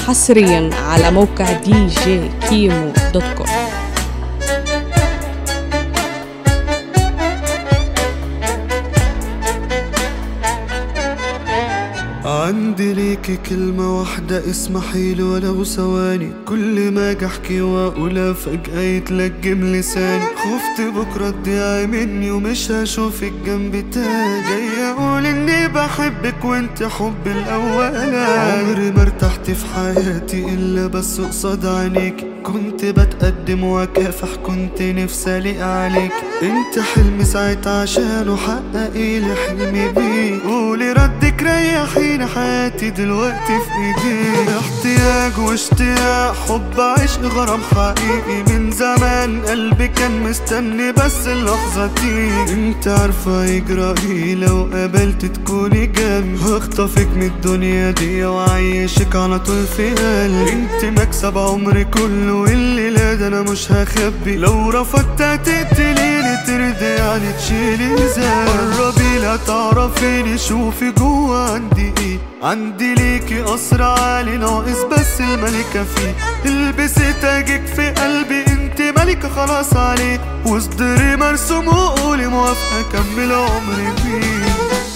حصريا على موقع دي جي كيمو دوت كوم عندي ليكي كلمة واحدة اسمحي لي ولو ثواني كل ما اجي احكي واقولها فجأة يتلجم لساني خفت بكرة تضيعي مني ومش هشوفك جنبي تاني جاي اقول اني بحبك وانت حبي الاولاني عمري ما ارتحت في حياتي الا بس قصاد عينيك كنت بتقدم واكافح كنت نفسي الاقي عليك انت حلمي ساعت عشانه حققي لي حلمي بيك قولي ردك ريحيني حياتي دلوقتي في ايديك احتياج واشتياق حب عشق غرام حقيقي من زمان قلبي كان مستني بس اللحظة تيجي انت عارفة يجرى ايه لو قابلت تكوني جنبي هخطفك من الدنيا دي وعيشك على طول في قلبي انت مكسب عمري كله الليلة ده انا مش هخبي لو رفضت هتقتليني ترضي يعني تشيلي زي قربي لا تعرفيني شوفي جوا عندي ايه عندي ليكي قصر عالي ناقص بس الملكة فيه البسي تاجك في قلبي انت ملكة خلاص عليه واصدري مرسوم وقولي موافقة كمل عمري بيه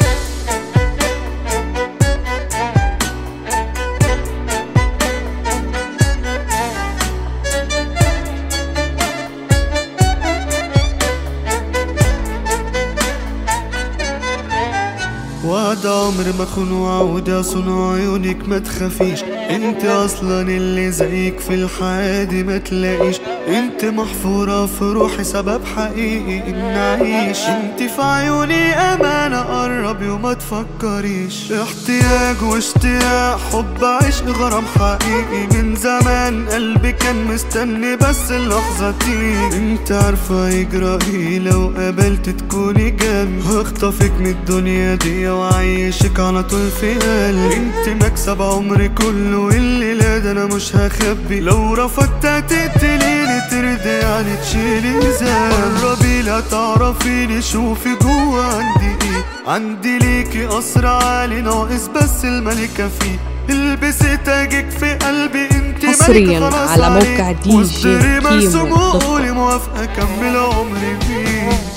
وعد عمر ما اخون وعود اصون عيونك ما تخافيش انت اصلا اللي زيك في الحياة دي ما تلاقيش انت محفورة في روحي سبب حقيقي ان اعيش انت في عيوني امانة قربي وما تفكريش احتياج واشتياق حب عشق غرام حقيقي من زمان قلبي كان مستني بس اللحظة تيجي انت عارفة يجرى ايه لو قابلت تكوني جنبي هخطفك من الدنيا دي وعيشك على طول في قلبي انت مكسب عمري كله الليلة ده انا مش هخبي لو رفضت هتقتليني ترضي يعني تشيلي زي قربي لا تعرفيني شوفي جوا عندي ايه عندي ليكي قصر عالي ناقص بس الملكة فيه البسي تاجك في قلبي انت حصرياً ملكة خلاص على عليك. موقع دي جي واصدري كيمو مرسوم دوت كوم. وقولي موافقة كمل عمري فيه